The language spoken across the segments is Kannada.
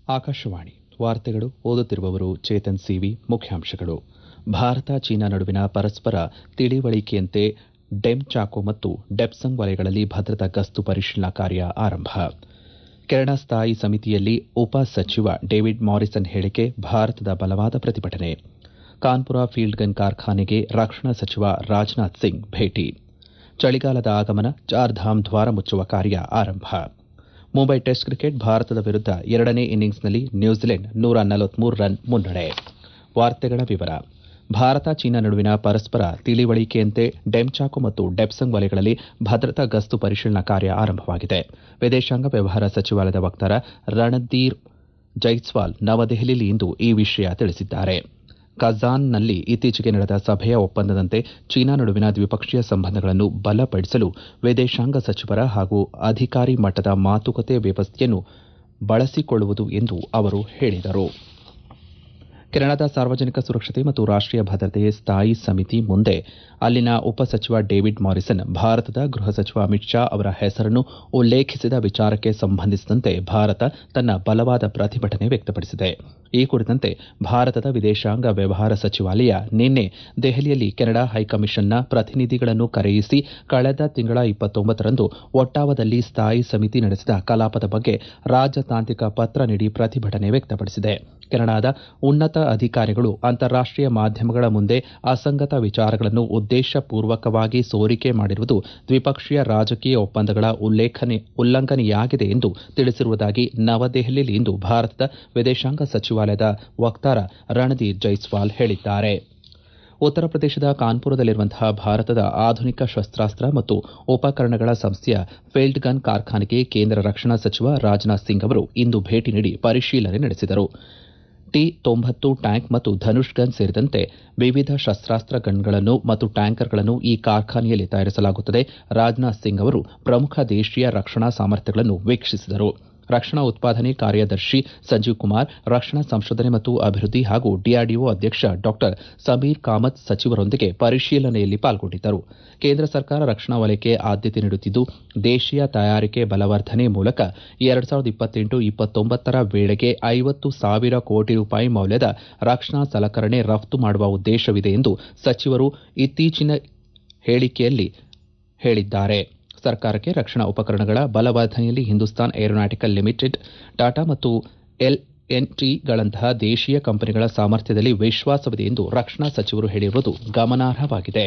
ಆಕಾಶವಾಣಿ ವಾರ್ತೆಗಳು ಓದುತ್ತಿರುವವರು ಚೇತನ್ ಸಿವಿ ಮುಖ್ಯಾಂಶಗಳು ಭಾರತ ಚೀನಾ ನಡುವಿನ ಪರಸ್ಪರ ತಿಳಿವಳಿಕೆಯಂತೆ ಡೆಮ್ ಚಾಕೋ ಮತ್ತು ಡೆಪ್ಸಂಗ್ ವಲಯಗಳಲ್ಲಿ ಭದ್ರತಾ ಗಸ್ತು ಪರಿಶೀಲನಾ ಕಾರ್ಯ ಆರಂಭ ಕೆನಡಾ ಸ್ಥಾಯಿ ಸಮಿತಿಯಲ್ಲಿ ಉಪ ಸಚಿವ ಡೇವಿಡ್ ಮಾರಿಸನ್ ಹೇಳಿಕೆ ಭಾರತದ ಬಲವಾದ ಪ್ರತಿಭಟನೆ ಕಾನ್ಪುರ ಫೀಲ್ಡ್ ಗನ್ ಕಾರ್ಖಾನೆಗೆ ರಕ್ಷಣಾ ಸಚಿವ ರಾಜನಾಥ್ ಸಿಂಗ್ ಭೇಟಿ ಚಳಿಗಾಲದ ಆಗಮನ ಚಾರ್ಧಾಮ್ ದ್ವಾರ ಮುಚ್ಚುವ ಕಾರ್ಯ ಆರಂಭ ಮುಂಬೈ ಟೆಸ್ಟ್ ಕ್ರಿಕೆಟ್ ಭಾರತದ ವಿರುದ್ದ ಎರಡನೇ ಇನ್ನಿಂಗ್ಸ್ನಲ್ಲಿ ನ್ಯೂಜಿಲೆಂಡ್ ನೂರ ನಲವತ್ಮೂರು ರನ್ ಮುನ್ನಡೆ ವಾರ್ತೆಗಳ ವಿವರ ಭಾರತ ಚೀನಾ ನಡುವಿನ ಪರಸ್ಪರ ತಿಳಿವಳಿಕೆಯಂತೆ ಡೆಮ್ಚಾಕೋ ಮತ್ತು ಡೆಪ್ಸಂಗ್ ವಲಯಗಳಲ್ಲಿ ಭದ್ರತಾ ಗಸ್ತು ಪರಿಶೀಲನಾ ಕಾರ್ಯ ಆರಂಭವಾಗಿದೆ ವಿದೇಶಾಂಗ ವ್ಯವಹಾರ ಸಚಿವಾಲಯದ ವಕ್ತಾರ ರಣಧೀರ್ ಜೈಸ್ವಾಲ್ ನವದೆಹಲಿಯಲ್ಲಿ ಇಂದು ಈ ವಿಷಯ ತಿಳಿಸಿದ್ದಾರೆ ಕಜಾನ್ನಲ್ಲಿ ಇತ್ತೀಚೆಗೆ ನಡೆದ ಸಭೆಯ ಒಪ್ಪಂದದಂತೆ ಚೀನಾ ನಡುವಿನ ದ್ವಿಪಕ್ಷೀಯ ಸಂಬಂಧಗಳನ್ನು ಬಲಪಡಿಸಲು ವಿದೇಶಾಂಗ ಸಚಿವರ ಹಾಗೂ ಅಧಿಕಾರಿ ಮಟ್ಟದ ಮಾತುಕತೆ ವ್ಯವಸ್ಥೆಯನ್ನು ಬಳಸಿಕೊಳ್ಳುವುದು ಎಂದು ಅವರು ಹೇಳಿದರು ಕೆನಡಾದ ಸಾರ್ವಜನಿಕ ಸುರಕ್ಷತೆ ಮತ್ತು ರಾಷ್ಟೀಯ ಭದ್ರತೆ ಸ್ಥಾಯಿ ಸಮಿತಿ ಮುಂದೆ ಅಲ್ಲಿನ ಉಪಸಚಿವ ಡೇವಿಡ್ ಮಾರಿಸನ್ ಭಾರತದ ಗೃಹ ಸಚಿವ ಅಮಿತ್ ಶಾ ಅವರ ಹೆಸರನ್ನು ಉಲ್ಲೇಖಿಸಿದ ವಿಚಾರಕ್ಕೆ ಸಂಬಂಧಿಸಿದಂತೆ ಭಾರತ ತನ್ನ ಬಲವಾದ ಪ್ರತಿಭಟನೆ ವ್ಯಕ್ತಪಡಿಸಿದೆ ಈ ಕುರಿತಂತೆ ಭಾರತದ ವಿದೇಶಾಂಗ ವ್ಯವಹಾರ ಸಚಿವಾಲಯ ನಿನ್ನೆ ದೆಹಲಿಯಲ್ಲಿ ಕೆನಡಾ ಹೈಕಮಿಷನ್ನ ಪ್ರತಿನಿಧಿಗಳನ್ನು ಕರೆಯಿಸಿ ಕಳೆದ ತಿಂಗಳ ಇಪ್ಪತ್ತೊಂಬತ್ತರಂದು ಒಟ್ಟಾವದಲ್ಲಿ ಸ್ಥಾಯಿ ಸಮಿತಿ ನಡೆಸಿದ ಕಲಾಪದ ಬಗ್ಗೆ ರಾಜತಾಂತ್ರಿಕ ಪತ್ರ ನೀಡಿ ಪ್ರತಿಭಟನೆ ವ್ಯಕ್ತಪಡಿಸಿದೆ ಕೆನಡಾದ ಉನ್ನತ ಅಧಿಕಾರಿಗಳು ಅಂತಾರಾಷ್ಟೀಯ ಮಾಧ್ಯಮಗಳ ಮುಂದೆ ಅಸಂಗತ ವಿಚಾರಗಳನ್ನು ಉದ್ದೇಶಪೂರ್ವಕವಾಗಿ ಸೋರಿಕೆ ಮಾಡಿರುವುದು ದ್ವಿಪಕ್ಷೀಯ ರಾಜಕೀಯ ಒಪ್ಪಂದಗಳ ಉಲ್ಲಂಘನೆಯಾಗಿದೆ ಎಂದು ತಿಳಿಸಿರುವುದಾಗಿ ನವದೆಹಲಿಯಲ್ಲಿ ಇಂದು ಭಾರತದ ವಿದೇಶಾಂಗ ಸಚಿವಾಲಯದ ವಕ್ತಾರ ರಣಧೀರ್ ಜೈಸ್ವಾಲ್ ಹೇಳಿದ್ದಾರೆ ಉತ್ತರ ಪ್ರದೇಶದ ಕಾನ್ಪುರದಲ್ಲಿರುವಂತಹ ಭಾರತದ ಆಧುನಿಕ ಶಸ್ತಾಸ್ತ್ರ ಮತ್ತು ಉಪಕರಣಗಳ ಸಂಸ್ಥೆಯ ಫೀಲ್ಡ್ ಗನ್ ಕಾರ್ಖಾನೆಗೆ ಕೇಂದ್ರ ರಕ್ಷಣಾ ಸಚಿವ ರಾಜನಾಥ್ ಸಿಂಗ್ ಅವರು ಇಂದು ಭೇಟಿ ನೀಡಿ ಪರಿಶೀಲನೆ ನಡೆಸಿದರು ಟಿ ತೊಂಬತ್ತು ಟ್ಯಾಂಕ್ ಮತ್ತು ಧನುಷ್ ಗನ್ ಸೇರಿದಂತೆ ವಿವಿಧ ಶಸ್ತಾಸ್ತ್ರ ಗನ್ಗಳನ್ನು ಮತ್ತು ಟ್ಯಾಂಕರ್ಗಳನ್ನು ಈ ಕಾರ್ಖಾನೆಯಲ್ಲಿ ತಯಾರಿಸಲಾಗುತ್ತದೆ ರಾಜನಾಥ್ ಸಿಂಗ್ ಅವರು ಪ್ರಮುಖ ದೇಶೀಯ ರಕ್ಷಣಾ ಸಾಮರ್ಥ್ಯಗಳನ್ನು ವೀಕ್ಷಿಸಿದರು ರಕ್ಷಣಾ ಉತ್ಪಾದನೆ ಕಾರ್ಯದರ್ಶಿ ಸಂಜೀವ್ ಕುಮಾರ್ ರಕ್ಷಣಾ ಸಂಶೋಧನೆ ಮತ್ತು ಅಭಿವೃದ್ಧಿ ಹಾಗೂ ಡಿಆರ್ಡಿಒ ಅಧ್ಯಕ್ಷ ಡಾ ಸಮೀರ್ ಕಾಮತ್ ಸಚಿವರೊಂದಿಗೆ ಪರಿಶೀಲನೆಯಲ್ಲಿ ಪಾಲ್ಗೊಂಡಿದ್ದರು ಕೇಂದ್ರ ಸರ್ಕಾರ ರಕ್ಷಣಾ ವಲಯಕ್ಕೆ ಆದ್ಯತೆ ನೀಡುತ್ತಿದ್ದು ದೇಶೀಯ ತಯಾರಿಕೆ ಬಲವರ್ಧನೆ ಮೂಲಕ ಎರಡು ಸಾವಿರದ ಇಪ್ಪತ್ತೆಂಟು ಇಪ್ಪತ್ತೊಂಬತ್ತರ ವೇಳೆಗೆ ಐವತ್ತು ಸಾವಿರ ಕೋಟಿ ರೂಪಾಯಿ ಮೌಲ್ಯದ ರಕ್ಷಣಾ ಸಲಕರಣೆ ರಫ್ತು ಮಾಡುವ ಉದ್ದೇಶವಿದೆ ಎಂದು ಸಚಿವರು ಇತ್ತೀಚಿನ ಹೇಳಿಕೆಯಲ್ಲಿ ಹೇಳಿದ್ದಾರೆ ಸರ್ಕಾರಕ್ಕೆ ರಕ್ಷಣಾ ಉಪಕರಣಗಳ ಬಲವರ್ಧನೆಯಲ್ಲಿ ಹಿಂದೂಸ್ತಾನ್ ಏರೋನಾಟಿಕಲ್ ಲಿಮಿಟೆಡ್ ಟಾಟಾ ಮತ್ತು ಎಲ್ಎನ್ಟಿಗಳಂತಹ ದೇಶೀಯ ಕಂಪನಿಗಳ ಸಾಮರ್ಥ್ಯದಲ್ಲಿ ವಿಶ್ವಾಸವಿದೆ ಎಂದು ರಕ್ಷಣಾ ಸಚಿವರು ಹೇಳಿರುವುದು ಗಮನಾರ್ಹವಾಗಿದೆ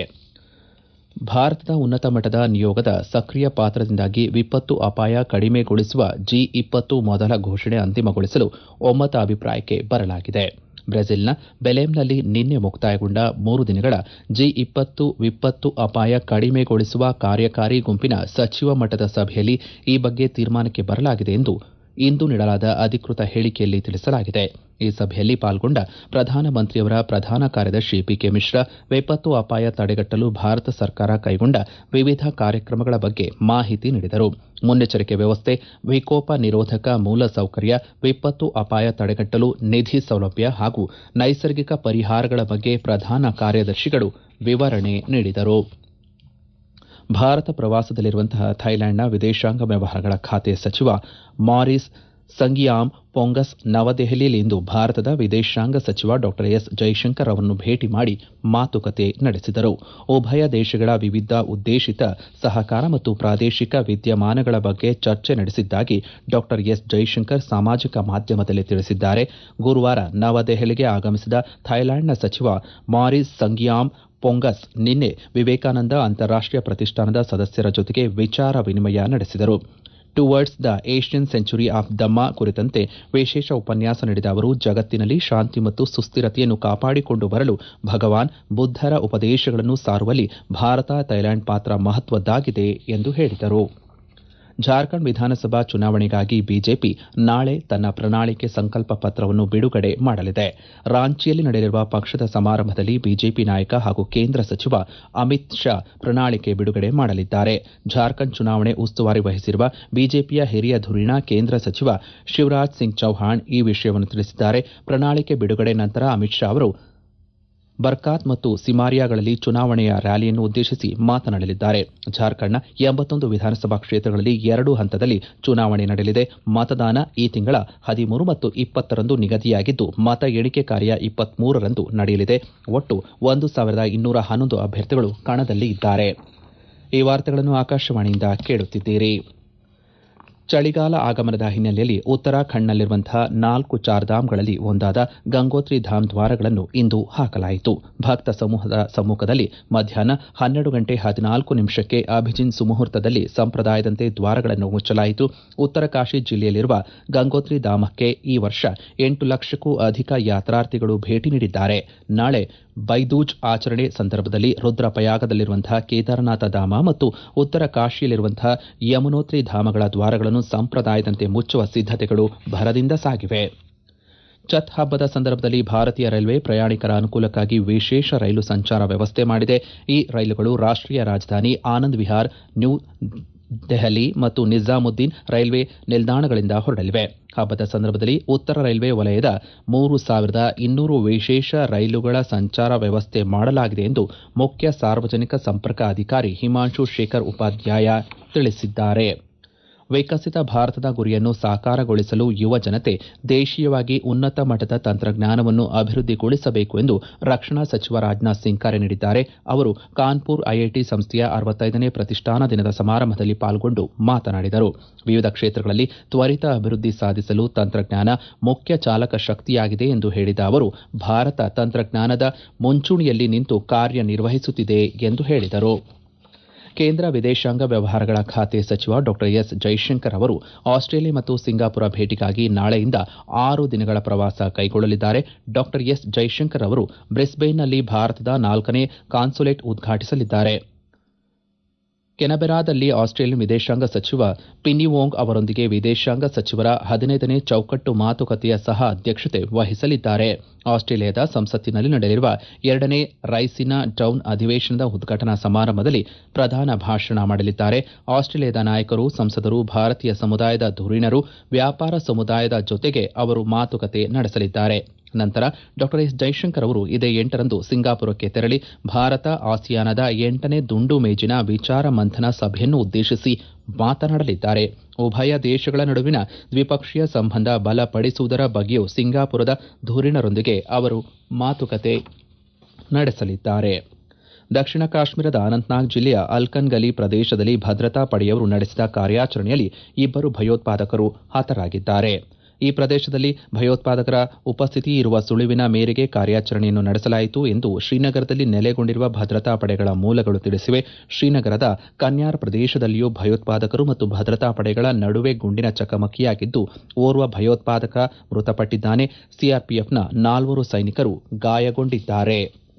ಭಾರತದ ಉನ್ನತ ಮಟ್ಟದ ನಿಯೋಗದ ಸಕ್ರಿಯ ಪಾತ್ರದಿಂದಾಗಿ ವಿಪತ್ತು ಅಪಾಯ ಕಡಿಮೆಗೊಳಿಸುವ ಜಿ ಇಪ್ಪತ್ತು ಮೊದಲ ಘೋಷಣೆ ಅಂತಿಮಗೊಳಿಸಲು ಒಮ್ಮತ ಅಭಿಪ್ರಾಯಕ್ಕೆ ಬರಲಾಗಿದೆ ಬ್ರೆಜಿಲ್ನ ಬೆಲೆಮ್ನಲ್ಲಿ ನಿನ್ನೆ ಮುಕ್ತಾಯಗೊಂಡ ಮೂರು ದಿನಗಳ ಜಿ ಇಪ್ಪತ್ತು ವಿಪತ್ತು ಅಪಾಯ ಕಡಿಮೆಗೊಳಿಸುವ ಕಾರ್ಯಕಾರಿ ಗುಂಪಿನ ಸಚಿವ ಮಟ್ಟದ ಸಭೆಯಲ್ಲಿ ಈ ಬಗ್ಗೆ ತೀರ್ಮಾನಕ್ಕೆ ಬರಲಾಗಿದೆ ಎಂದು ಇಂದು ನೀಡಲಾದ ಅಧಿಕೃತ ಹೇಳಿಕೆಯಲ್ಲಿ ತಿಳಿಸಲಾಗಿದೆ ಈ ಸಭೆಯಲ್ಲಿ ಪಾಲ್ಗೊಂಡ ಪ್ರಧಾನಮಂತ್ರಿಯವರ ಪ್ರಧಾನ ಕಾರ್ಯದರ್ಶಿ ಪಿಕೆ ಮಿಶ್ರಾ ವಿಪತ್ತು ಅಪಾಯ ತಡೆಗಟ್ಟಲು ಭಾರತ ಸರ್ಕಾರ ಕೈಗೊಂಡ ವಿವಿಧ ಕಾರ್ಯಕ್ರಮಗಳ ಬಗ್ಗೆ ಮಾಹಿತಿ ನೀಡಿದರು ಮುನ್ನೆಚ್ಚರಿಕೆ ವ್ಯವಸ್ಥೆ ವಿಕೋಪ ನಿರೋಧಕ ಮೂಲಸೌಕರ್ಯ ವಿಪತ್ತು ಅಪಾಯ ತಡೆಗಟ್ಟಲು ನಿಧಿ ಸೌಲಭ್ಯ ಹಾಗೂ ನೈಸರ್ಗಿಕ ಪರಿಹಾರಗಳ ಬಗ್ಗೆ ಪ್ರಧಾನ ಕಾರ್ಯದರ್ಶಿಗಳು ವಿವರಣೆ ನೀಡಿದರು ಭಾರತ ಪ್ರವಾಸದಲ್ಲಿರುವಂತಹ ಥೈಲ್ಯಾಂಡ್ನ ವಿದೇಶಾಂಗ ವ್ಯವಹಾರಗಳ ಖಾತೆ ಸಚಿವ ಮಾರಿಸ್ ಸಂಗಿಯಾಮ್ ಪೊಂಗಸ್ ನವದೆಹಲಿಯಲ್ಲಿ ಇಂದು ಭಾರತದ ವಿದೇಶಾಂಗ ಸಚಿವ ಡಾ ಎಸ್ ಜೈಶಂಕರ್ ಅವರನ್ನು ಭೇಟಿ ಮಾಡಿ ಮಾತುಕತೆ ನಡೆಸಿದರು ಉಭಯ ದೇಶಗಳ ವಿವಿಧ ಉದ್ದೇಶಿತ ಸಹಕಾರ ಮತ್ತು ಪ್ರಾದೇಶಿಕ ವಿದ್ಯಮಾನಗಳ ಬಗ್ಗೆ ಚರ್ಚೆ ನಡೆಸಿದ್ದಾಗಿ ಡಾ ಎಸ್ ಜೈಶಂಕರ್ ಸಾಮಾಜಿಕ ಮಾಧ್ಯಮದಲ್ಲಿ ತಿಳಿಸಿದ್ದಾರೆ ಗುರುವಾರ ನವದೆಹಲಿಗೆ ಆಗಮಿಸಿದ ಥೈಲ್ಯಾಂಡ್ನ ಸಚಿವ ಮಾರಿಸ್ ಸಂಗಿಯಾಮ್ ಪೊಂಗಸ್ ನಿನ್ನೆ ವಿವೇಕಾನಂದ ಅಂತಾರಾಷ್ಟೀಯ ಪ್ರತಿಷ್ಠಾನದ ಸದಸ್ಯರ ಜೊತೆಗೆ ವಿಚಾರ ವಿನಿಮಯ ನಡೆಸಿದರು towards the Asian century of Dhamma ಕುರಿತಂತೆ ವಿಶೇಷ ಉಪನ್ಯಾಸ ನೀಡಿದ ಅವರು ಜಗತ್ತಿನಲ್ಲಿ ಶಾಂತಿ ಮತ್ತು ಸುಸ್ಥಿರತೆಯನ್ನು ಕಾಪಾಡಿಕೊಂಡು ಬರಲು ಭಗವಾನ್ ಬುದ್ದರ ಉಪದೇಶಗಳನ್ನು ಸಾರುವಲ್ಲಿ ಭಾರತ ಥೈಲ್ಯಾಂಡ್ ಪಾತ್ರ ಮಹತ್ವದ್ದಾಗಿದೆ ಎಂದು ಹೇಳಿದರು ಜಾರ್ಖಂಡ್ ವಿಧಾನಸಭಾ ಚುನಾವಣೆಗಾಗಿ ಬಿಜೆಪಿ ನಾಳೆ ತನ್ನ ಪ್ರಣಾಳಿಕೆ ಸಂಕಲ್ಪ ಪತ್ರವನ್ನು ಬಿಡುಗಡೆ ಮಾಡಲಿದೆ ರಾಂಚಿಯಲ್ಲಿ ನಡೆಯಲಿರುವ ಪಕ್ಷದ ಸಮಾರಂಭದಲ್ಲಿ ಬಿಜೆಪಿ ನಾಯಕ ಹಾಗೂ ಕೇಂದ್ರ ಸಚಿವ ಅಮಿತ್ ಶಾ ಪ್ರಣಾಳಿಕೆ ಬಿಡುಗಡೆ ಮಾಡಲಿದ್ದಾರೆ ಜಾರ್ಖಂಡ್ ಚುನಾವಣೆ ಉಸ್ತುವಾರಿ ವಹಿಸಿರುವ ಬಿಜೆಪಿಯ ಹಿರಿಯ ಧುರೀಣ ಕೇಂದ್ರ ಸಚಿವ ಶಿವರಾಜ್ ಸಿಂಗ್ ಚೌಹಾಣ್ ಈ ವಿಷಯವನ್ನು ತಿಳಿಸಿದ್ದಾರೆ ಪ್ರಣಾಳಿಕೆ ಬಿಡುಗಡೆ ನಂತರ ಅಮಿತ್ ಶಾ ಅವರು ಬರ್ಕಾತ್ ಮತ್ತು ಸಿಮಾರಿಯಾಗಳಲ್ಲಿ ಚುನಾವಣೆಯ ರ್ಯಾಲಿಯನ್ನು ಉದ್ದೇಶಿಸಿ ಮಾತನಾಡಲಿದ್ದಾರೆ ಜಾರ್ಖಂಡ್ನ ಎಂಬತ್ತೊಂದು ವಿಧಾನಸಭಾ ಕ್ಷೇತ್ರಗಳಲ್ಲಿ ಎರಡು ಹಂತದಲ್ಲಿ ಚುನಾವಣೆ ನಡೆಯಲಿದೆ ಮತದಾನ ಈ ತಿಂಗಳ ಹದಿಮೂರು ಮತ್ತು ಇಪ್ಪತ್ತರಂದು ನಿಗದಿಯಾಗಿದ್ದು ಮತ ಎಣಿಕೆ ಕಾರ್ಯ ಇಪ್ಪತ್ಮೂರರಂದು ನಡೆಯಲಿದೆ ಒಟ್ಟು ಒಂದು ಸಾವಿರದ ಇನ್ನೂರ ಹನ್ನೊಂದು ಅಭ್ಯರ್ಥಿಗಳು ಕಣದಲ್ಲಿ ಇದ್ದಾರೆ ಈ ವಾರ್ತೆಗಳನ್ನು ಆಕಾಶವಾಣಿಯಿಂದ ಕೇಳುತ್ತಿದ್ದೀರಿ ಚಳಿಗಾಲ ಆಗಮನದ ಹಿನ್ನೆಲೆಯಲ್ಲಿ ಉತ್ತರಾಖಂಡ್ನಲ್ಲಿರುವಂತಹ ನಾಲ್ಕು ಚಾರ್ಧಾಮ್ಗಳಲ್ಲಿ ಒಂದಾದ ಗಂಗೋತ್ರಿ ಧಾಮ್ ದ್ವಾರಗಳನ್ನು ಇಂದು ಹಾಕಲಾಯಿತು ಭಕ್ತ ಸಮೂಹದ ಸಮ್ಮುಖದಲ್ಲಿ ಮಧ್ಯಾಹ್ನ ಹನ್ನೆರಡು ಗಂಟೆ ಹದಿನಾಲ್ಕು ನಿಮಿಷಕ್ಕೆ ಅಭಿಜಿನ್ ಸುಮುಹೂರ್ತದಲ್ಲಿ ಸಂಪ್ರದಾಯದಂತೆ ದ್ವಾರಗಳನ್ನು ಮುಚ್ಚಲಾಯಿತು ಉತ್ತರ ಕಾಶಿ ಜಿಲ್ಲೆಯಲ್ಲಿರುವ ಗಂಗೋತ್ರಿ ಧಾಮಕ್ಕೆ ಈ ವರ್ಷ ಎಂಟು ಲಕ್ಷಕ್ಕೂ ಅಧಿಕ ಯಾತ್ರಾರ್ಥಿಗಳು ಭೇಟಿ ನೀಡಿದ್ದಾರೆ ನಾಳೆ ಬೈದೂಜ್ ಆಚರಣೆ ಸಂದರ್ಭದಲ್ಲಿ ರುದ್ರಪಯಾಗದಲ್ಲಿರುವಂತಹ ಕೇದಾರನಾಥ ಧಾಮ ಮತ್ತು ಉತ್ತರ ಕಾಶಿಯಲ್ಲಿರುವಂತಹ ಯಮುನೋತ್ರಿ ಧಾಮಗಳ ದ್ವಾರಗಳನ್ನು ಸಂಪ್ರದಾಯದಂತೆ ಮುಚ್ಚುವ ಸಿದ್ದತೆಗಳು ಭರದಿಂದ ಸಾಗಿವೆ ಛತ್ ಹಬ್ಬದ ಸಂದರ್ಭದಲ್ಲಿ ಭಾರತೀಯ ರೈಲ್ವೆ ಪ್ರಯಾಣಿಕರ ಅನುಕೂಲಕ್ಕಾಗಿ ವಿಶೇಷ ರೈಲು ಸಂಚಾರ ವ್ಯವಸ್ಥೆ ಮಾಡಿದೆ ಈ ರೈಲುಗಳು ರಾಷ್ಟೀಯ ರಾಜಧಾನಿ ಆನಂದ್ ವಿಹಾರ್ ನ್ಯೂ ದೆಹಲಿ ಮತ್ತು ನಿಜಾಮುದ್ದೀನ್ ರೈಲ್ವೆ ನಿಲ್ದಾಣಗಳಿಂದ ಹೊರಡಲಿವೆ ಹಬ್ಬದ ಸಂದರ್ಭದಲ್ಲಿ ಉತ್ತರ ರೈಲ್ವೆ ವಲಯದ ಮೂರು ಸಾವಿರದ ಇನ್ನೂರು ವಿಶೇಷ ರೈಲುಗಳ ಸಂಚಾರ ವ್ಯವಸ್ಥೆ ಮಾಡಲಾಗಿದೆ ಎಂದು ಮುಖ್ಯ ಸಾರ್ವಜನಿಕ ಸಂಪರ್ಕ ಅಧಿಕಾರಿ ಹಿಮಾಂಶು ಶೇಖರ್ ಉಪಾಧ್ಯಾಯ ತಿಳಿಸಿದ್ದಾರೆ ವಿಕಸಿತ ಭಾರತದ ಗುರಿಯನ್ನು ಸಾಕಾರಗೊಳಿಸಲು ಯುವ ಜನತೆ ದೇಶೀಯವಾಗಿ ಉನ್ನತ ಮಟ್ಟದ ತಂತ್ರಜ್ಞಾನವನ್ನು ಅಭಿವೃದ್ಧಿಗೊಳಿಸಬೇಕು ಎಂದು ರಕ್ಷಣಾ ಸಚಿವ ರಾಜನಾಥ್ ಸಿಂಗ್ ಕರೆ ನೀಡಿದ್ದಾರೆ ಅವರು ಕಾನ್ಪುರ್ ಐಐಟಿ ಸಂಸ್ಥೆಯ ಅರವತ್ತೈದನೇ ಪ್ರತಿಷ್ಠಾನ ದಿನದ ಸಮಾರಂಭದಲ್ಲಿ ಪಾಲ್ಗೊಂಡು ಮಾತನಾಡಿದರು ವಿವಿಧ ಕ್ಷೇತ್ರಗಳಲ್ಲಿ ತ್ವರಿತ ಅಭಿವೃದ್ಧಿ ಸಾಧಿಸಲು ತಂತ್ರಜ್ಞಾನ ಮುಖ್ಯ ಚಾಲಕ ಶಕ್ತಿಯಾಗಿದೆ ಎಂದು ಹೇಳಿದ ಅವರು ಭಾರತ ತಂತ್ರಜ್ಞಾನದ ಮುಂಚೂಣಿಯಲ್ಲಿ ನಿಂತು ಕಾರ್ಯನಿರ್ವಹಿಸುತ್ತಿದೆ ಎಂದು ಹೇಳಿದರು ಕೇಂದ್ರ ವಿದೇಶಾಂಗ ವ್ಯವಹಾರಗಳ ಖಾತೆ ಸಚಿವ ಡಾ ಎಸ್ ಜೈಶಂಕರ್ ಅವರು ಆಸ್ಟ್ರೇಲಿಯಾ ಮತ್ತು ಸಿಂಗಾಪುರ ಭೇಟಿಗಾಗಿ ನಾಳೆಯಿಂದ ಆರು ದಿನಗಳ ಪ್ರವಾಸ ಕೈಗೊಳ್ಳಲಿದ್ದಾರೆ ಡಾ ಎಸ್ ಜೈಶಂಕರ್ ಅವರು ಬ್ರಿಸ್ಬೇನ್ನಲ್ಲಿ ಭಾರತದ ನಾಲ್ಕನೇ ಕಾನ್ಸುಲೇಟ್ ಉದ್ಘಾಟಿಸಲಿದ್ದಾರೆ ಕೆನಬೆರಾದಲ್ಲಿ ಆಸ್ಟ್ರೇಲಿಯನ್ ವಿದೇಶಾಂಗ ಸಚಿವ ಪಿನ್ನಿವೋಂಗ್ ಅವರೊಂದಿಗೆ ವಿದೇಶಾಂಗ ಸಚಿವರ ಹದಿನೈದನೇ ಚೌಕಟ್ಟು ಮಾತುಕತೆಯ ಸಹ ಅಧ್ಯಕ್ಷತೆ ವಹಿಸಲಿದ್ದಾರೆ ಆಸ್ಟ್ರೇಲಿಯಾದ ಸಂಸತ್ತಿನಲ್ಲಿ ನಡೆಯಲಿರುವ ಎರಡನೇ ರೈಸಿನಾ ಡೌನ್ ಅಧಿವೇಶನದ ಉದ್ಘಾಟನಾ ಸಮಾರಂಭದಲ್ಲಿ ಪ್ರಧಾನ ಭಾಷಣ ಮಾಡಲಿದ್ದಾರೆ ಆಸ್ಟ್ರೇಲಿಯಾದ ನಾಯಕರು ಸಂಸದರು ಭಾರತೀಯ ಸಮುದಾಯದ ಧುರೀಣರು ವ್ಯಾಪಾರ ಸಮುದಾಯದ ಜೊತೆಗೆ ಅವರು ಮಾತುಕತೆ ನಡೆಸಲಿದ್ದಾರೆ ನಂತರ ಡಾ ಎಸ್ ಜೈಶಂಕರ್ ಅವರು ಇದೇ ಎಂಟರಂದು ಸಿಂಗಾಪುರಕ್ಕೆ ತೆರಳಿ ಭಾರತ ಆಸಿಯಾನದ ಎಂಟನೇ ದುಂಡು ಮೇಜಿನ ವಿಚಾರ ಮಂಥನ ಸಭೆಯನ್ನು ಉದ್ದೇಶಿಸಿ ಮಾತನಾಡಲಿದ್ದಾರೆ ಉಭಯ ದೇಶಗಳ ನಡುವಿನ ದ್ವಿಪಕ್ಷೀಯ ಸಂಬಂಧ ಬಲಪಡಿಸುವುದರ ಬಗ್ಗೆಯೂ ಸಿಂಗಾಪುರದ ಧುರೀಣರೊಂದಿಗೆ ಅವರು ಮಾತುಕತೆ ನಡೆಸಲಿದ್ದಾರೆ ದಕ್ಷಿಣ ಕಾಶ್ಮೀರದ ಅನಂತನಾಗ್ ಜಿಲ್ಲೆಯ ಅಲ್ಕನ್ಗಲಿ ಪ್ರದೇಶದಲ್ಲಿ ಭದ್ರತಾ ಪಡೆಯವರು ನಡೆಸಿದ ಕಾರ್ಯಾಚರಣೆಯಲ್ಲಿ ಇಬ್ಬರು ಭಯೋತ್ಪಾದಕರು ಹತರಾಗಿದ್ದಾರೆ ಈ ಪ್ರದೇಶದಲ್ಲಿ ಭಯೋತ್ಪಾದಕರ ಉಪಸ್ಥಿತಿ ಇರುವ ಸುಳಿವಿನ ಮೇರೆಗೆ ಕಾರ್ಯಾಚರಣೆಯನ್ನು ನಡೆಸಲಾಯಿತು ಎಂದು ಶ್ರೀನಗರದಲ್ಲಿ ನೆಲೆಗೊಂಡಿರುವ ಭದ್ರತಾ ಪಡೆಗಳ ಮೂಲಗಳು ತಿಳಿಸಿವೆ ಶ್ರೀನಗರದ ಕನ್ಯಾರ್ ಪ್ರದೇಶದಲ್ಲಿಯೂ ಭಯೋತ್ಪಾದಕರು ಮತ್ತು ಭದ್ರತಾ ಪಡೆಗಳ ನಡುವೆ ಗುಂಡಿನ ಚಕಮಕಿಯಾಗಿದ್ದು ಓರ್ವ ಭಯೋತ್ಪಾದಕ ಮೃತಪಟ್ಟಿದ್ದಾನೆ ಸಿಆರ್ಪಿಎಫ್ನ ನಾಲ್ವರು ಸೈನಿಕರು ಗಾಯಗೊಂಡಿದ್ದಾರೆ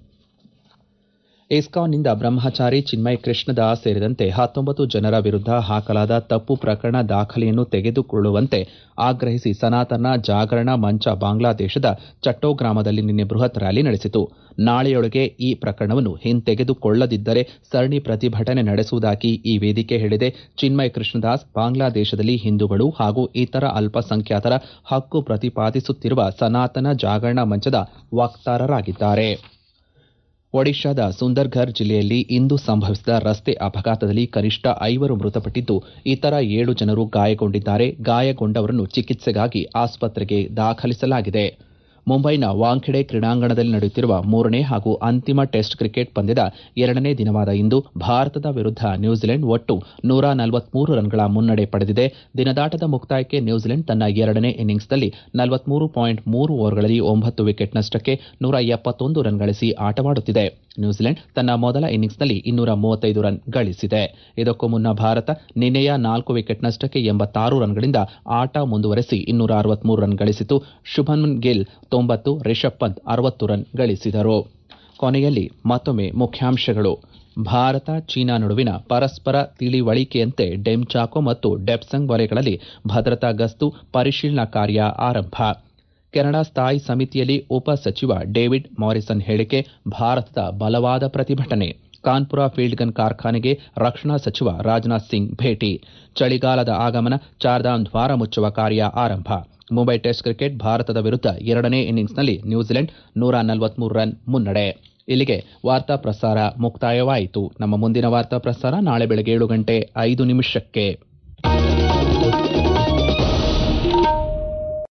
ಇಸ್ಕಾನ್ನಿಂದ ಬ್ರಹ್ಮಚಾರಿ ಚಿನ್ಮಯ್ ಕೃಷ್ಣದಾಸ್ ಸೇರಿದಂತೆ ಹತ್ತೊಂಬತ್ತು ಜನರ ವಿರುದ್ಧ ಹಾಕಲಾದ ತಪ್ಪು ಪ್ರಕರಣ ದಾಖಲೆಯನ್ನು ತೆಗೆದುಕೊಳ್ಳುವಂತೆ ಆಗ್ರಹಿಸಿ ಸನಾತನ ಜಾಗರಣ ಮಂಚ ಬಾಂಗ್ಲಾದೇಶದ ಚಟ್ಟೋಗ್ರಾಮದಲ್ಲಿ ನಿನ್ನೆ ಬೃಹತ್ ರ್ಯಾಲಿ ನಡೆಸಿತು ನಾಳೆಯೊಳಗೆ ಈ ಪ್ರಕರಣವನ್ನು ಹಿಂತೆಗೆದುಕೊಳ್ಳದಿದ್ದರೆ ಸರಣಿ ಪ್ರತಿಭಟನೆ ನಡೆಸುವುದಾಗಿ ಈ ವೇದಿಕೆ ಹೇಳಿದೆ ಚಿನ್ಮಯ್ ಕೃಷ್ಣದಾಸ್ ಬಾಂಗ್ಲಾದೇಶದಲ್ಲಿ ಹಿಂದೂಗಳು ಹಾಗೂ ಇತರ ಅಲ್ಪಸಂಖ್ಯಾತರ ಹಕ್ಕು ಪ್ರತಿಪಾದಿಸುತ್ತಿರುವ ಸನಾತನ ಜಾಗರಣ ಮಂಚದ ವಕ್ತಾರರಾಗಿದ್ದಾರೆ ಒಡಿಶಾದ ಸುಂದರ್ಘರ್ ಜಿಲ್ಲೆಯಲ್ಲಿ ಇಂದು ಸಂಭವಿಸಿದ ರಸ್ತೆ ಅಪಘಾತದಲ್ಲಿ ಕನಿಷ್ಠ ಐವರು ಮೃತಪಟ್ಟಿದ್ದು ಇತರ ಏಳು ಜನರು ಗಾಯಗೊಂಡಿದ್ದಾರೆ ಗಾಯಗೊಂಡವರನ್ನು ಚಿಕಿತ್ಸೆಗಾಗಿ ಆಸ್ಪತ್ರೆಗೆ ದಾಖಲಿಸಲಾಗಿದೆ ಮುಂಬೈನ ವಾಂಖೆಡೆ ಕ್ರೀಡಾಂಗಣದಲ್ಲಿ ನಡೆಯುತ್ತಿರುವ ಮೂರನೇ ಹಾಗೂ ಅಂತಿಮ ಟೆಸ್ಟ್ ಕ್ರಿಕೆಟ್ ಪಂದ್ಯದ ಎರಡನೇ ದಿನವಾದ ಇಂದು ಭಾರತದ ವಿರುದ್ಧ ನ್ಯೂಜಿಲೆಂಡ್ ಒಟ್ಟು ನೂರ ನಲವತ್ಮೂರು ರನ್ಗಳ ಮುನ್ನಡೆ ಪಡೆದಿದೆ ದಿನದಾಟದ ಮುಕ್ತಾಯಕ್ಕೆ ನ್ಯೂಜಿಲೆಂಡ್ ತನ್ನ ಎರಡನೇ ಇನ್ನಿಂಗ್ಸ್ನಲ್ಲಿ ನಲವತ್ಮೂರು ಪಾಯಿಂಟ್ ಮೂರು ಓವರ್ಗಳಲ್ಲಿ ಒಂಬತ್ತು ವಿಕೆಟ್ ನಷ್ಟಕ್ಕೆ ನೂರ ಎಪ್ಪತ್ತೊಂದು ರನ್ ಗಳಿಸಿ ಆಟವಾಡುತ್ತಿದೆ ನ್ಯೂಜಿಲೆಂಡ್ ತನ್ನ ಮೊದಲ ಇನ್ನಿಂಗ್ಸ್ನಲ್ಲಿ ಇನ್ನೂರ ಮೂವತ್ತೈದು ರನ್ ಗಳಿಸಿದೆ ಇದಕ್ಕೂ ಮುನ್ನ ಭಾರತ ನಿನ್ನೆಯ ನಾಲ್ಕು ವಿಕೆಟ್ ನಷ್ಟಕ್ಕೆ ಎಂಬತ್ತಾರು ರನ್ಗಳಿಂದ ಆಟ ಮುಂದುವರೆಸಿ ಇನ್ನೂರ ಅರವತ್ಮೂರು ರನ್ ಗಳಿಸಿತು ಶುಭಮನ್ ಗಿಲ್ ತೊಂಬತ್ತು ರಿಷಬ್ ಪಂತ್ ಅರವತ್ತು ರನ್ ಗಳಿಸಿದರು ಕೊನೆಯಲ್ಲಿ ಮತ್ತೊಮ್ಮೆ ಮುಖ್ಯಾಂಶಗಳು ಭಾರತ ಚೀನಾ ನಡುವಿನ ಪರಸ್ಪರ ತಿಳಿವಳಿಕೆಯಂತೆ ಡೆಮ್ಚಾಕೋ ಮತ್ತು ಡೆಪ್ಸಂಗ್ ವಲಯಗಳಲ್ಲಿ ಭದ್ರತಾ ಗಸ್ತು ಪರಿಶೀಲನಾ ಕಾರ್ಯ ಆರಂಭ ಕೆನಡಾ ಸ್ಥಾಯಿ ಸಮಿತಿಯಲ್ಲಿ ಉಪ ಸಚಿವ ಡೇವಿಡ್ ಮಾರಿಸನ್ ಹೇಳಿಕೆ ಭಾರತದ ಬಲವಾದ ಪ್ರತಿಭಟನೆ ಕಾನ್ಪುರ ಫೀಲ್ಡ್ ಗನ್ ಕಾರ್ಖಾನೆಗೆ ರಕ್ಷಣಾ ಸಚಿವ ರಾಜನಾಥ್ ಸಿಂಗ್ ಭೇಟಿ ಚಳಿಗಾಲದ ಆಗಮನ ಚಾರ್ಧಾಮ್ ದ್ವಾರ ಮುಚ್ಚುವ ಕಾರ್ಯ ಆರಂಭ ಮುಂಬೈ ಟೆಸ್ಟ್ ಕ್ರಿಕೆಟ್ ಭಾರತದ ವಿರುದ್ಧ ಎರಡನೇ ಇನ್ನಿಂಗ್ಸ್ನಲ್ಲಿ ನ್ಯೂಜಿಲೆಂಡ್ ನೂರ ನಲವತ್ಮೂರು ರನ್ ಮುನ್ನಡೆ ಇಲ್ಲಿಗೆ ವಾರ್ತಾ ಪ್ರಸಾರ ಮುಕ್ತಾಯವಾಯಿತು ನಮ್ಮ ಮುಂದಿನ ವಾರ್ತಾ ಪ್ರಸಾರ ನಾಳೆ ಬೆಳಗ್ಗೆ ಏಳು ಗಂಟೆ ಐದು ನಿಮಿಷಕ್ಕೆ